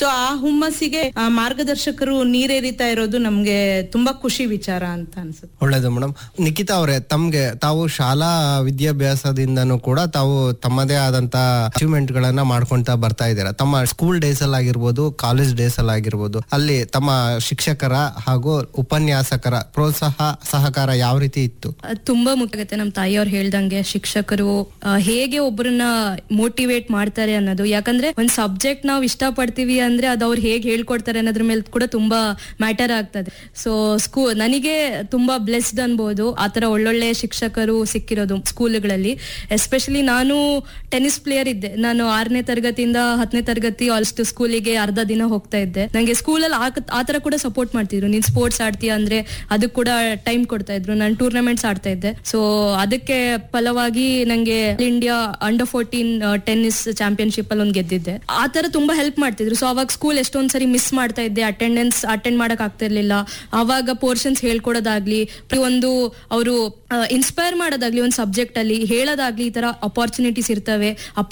so ಆ ಹುಮ್ಮಸ್ಸಿಗೆ ಆ ಮಾರ್ಗದರ್ಶಕರು ನೀರೇರಿತಾ ಇರೋದು ನಮ್ಗೆ ತುಂಬಾ ಖುಷಿ ವಿಚಾರ ಅಂತ ಅನ್ಸುತ್ತೆ ಒಳ್ಳೇದು ಮೇಡಮ್ ನಿಖಿತಾ ಅವರೇ ತಮ್ಗೆ ತಾವು ಶಾಲಾ ವಿದ್ಯಾಭ್ಯಾಸದಿಂದನೂ ಕೂಡ ತಾವು ತಮ್ಮದೇ ಆದಂತ ಅಚೀವ್ಮೆಂಟ್ ಗಳನ್ನ ಮಾಡ್ಕೊಂತಾ ಬರ್ತಾ ಇದ್ದೀರಾ ತಮ್ಮ ಸ್ಕೂಲ್ ಡೇಸ್ ಅಲ್ಲಿ ಆಗಿರ್ಬೋದು ಕಾಲೇಜ್ ಡೇಸ್ ಅಲ್ಲಿ ಆಗಿರ್ಬೋದು ಅಲ್ಲಿ ತಮ್ಮ ಶಿಕ್ಷಕರ ಹಾಗೂ ಉಪನ್ಯಾಸಕರ ಪ್ರೋತ್ಸಾಹ ಸಹಕಾರ ಯಾವ ರೀತಿ ಇತ್ತು ಅದ್ ತುಂಬಾ ಮುಖ್ಯ ಆಗುತ್ತೆ ನಮ್ಮ ತಾಯಿಯವ್ರು ಹೇಳ್ದಂಗೆ ಶಿಕ್ಷಕರು ಆ, ಹೇಗೆ ಒಬ್ಬರನ್ನ ಮೋಟಿವೇಟ್ ಮಾಡ್ತಾರೆ ಅನ್ನೋದು ಯಾಕಂದ್ರೆ ಒಂದ್ ಸಬ್ಜೆಕ್ಟ್ ನಾವು ಇಷ್ಟ ಪಡ್ತೀವಿ ಅಂದ್ರೆ ಅದು ಅವ್ರು ಹೇಗೆ ಹೇಳ್ಕೊಡ್ತಾರೆ ಅನ್ನೋದ್ರ ಮೇಲೆ ಕೂಡ ತುಂಬಾ ಮ್ಯಾಟರ್ ಆಗ್ತದೆ ಸೊ ಸ್ಕೂ ನನಗೆ ತುಂಬಾ ಬ್ಲೆಸ್ಡ್ ಅನ್ಬೋದು ಆತರ ಒಳ್ಳೊಳ್ಳೆ ಶಿಕ್ಷಕರು ಸಿಕ್ಕಿರೋದು ಸ್ಕೂಲ್ಗಳಲ್ಲಿ ಎಸ್ಪೆಷಲಿ ನಾನು ಟೆನ್ನಿಸ್ ಪ್ಲೇಯರ್ ಇದ್ದೆ ನಾನು ಆರನೇ ತರಗತಿಯಿಂದ ಹತ್ತನೇ ತರಗತಿ ಆಲ್ಸ್ಟ್ ಸ್ಕೂಲಿಗೆ ಅರ್ಧ ದಿನ ಹೋಗ್ತಾ ಇದ್ದೆ ನಂಗೆ ಸ್ಕೂಲಲ್ಲಿ ಆ ತರ ಕೂಡ ಸಪೋರ್ಟ್ ಮಾಡ್ತಿದ್ರು ನೀನ್ ಸ್ಪೋರ್ಟ್ಸ್ ಆಡ್ತೀಯ ಅಂದ್ರೆ ಅದಕ್ಕೆ ಕೂಡ ಟೈಮ್ ಕೊಡ್ತಾ ಇದ್ರು ನಾನು ಟೂರ್ನಮೆಂಟ್ಸ್ ಆಡ್ತಾ ಇದ್ದೆ ಸೊ ಅದಕ್ಕೆ ಫಲವಾಗಿ ನಂಗೆ India under fourteen tennis championship ಅಲ್ಲಿ ಒಂದು ಗೆದ್ದಿದ್ದೆ ಆ ತರ ತುಂಬಾ ಹೆಲ್ಪ್ ಮಾಡ್ತಿದ್ರು ಸೊ ಅವಾಗ ಸ್ಕೂಲ್ ಎಷ್ಟೊಂದ್ ಸರಿ ಮಿಸ್ ಮಾಡ್ತಾ ಇದ್ದೆ ಅಟೆಂಡೆನ್ಸ್ ಅಟೆಂಡ್ ಮಾಡಕ್ ಆಗ್ತಾ ಇರ್ಲಿಲ್ಲ ಅವಾಗ ಪೋರ್ಷನ್ಸ್ ಹೇಳ್ಕೊಡೋದಾಗ್ಲಿ ಒಂದು ಅವರು ಇನ್ಸ್ಪೈರ್ ಮಾಡೋದಾಗ್ಲಿ ಒಂದು ಸಬ್ಜೆಕ್ಟ್ ಅಲ್ಲಿ ಹೇಳೋದಾಗ್ಲಿ ಈ ತರ ಅಪಾರ್ಚುನಿಟೀಸ್ ಇರ್ತವೆ ಅಪ್ಪ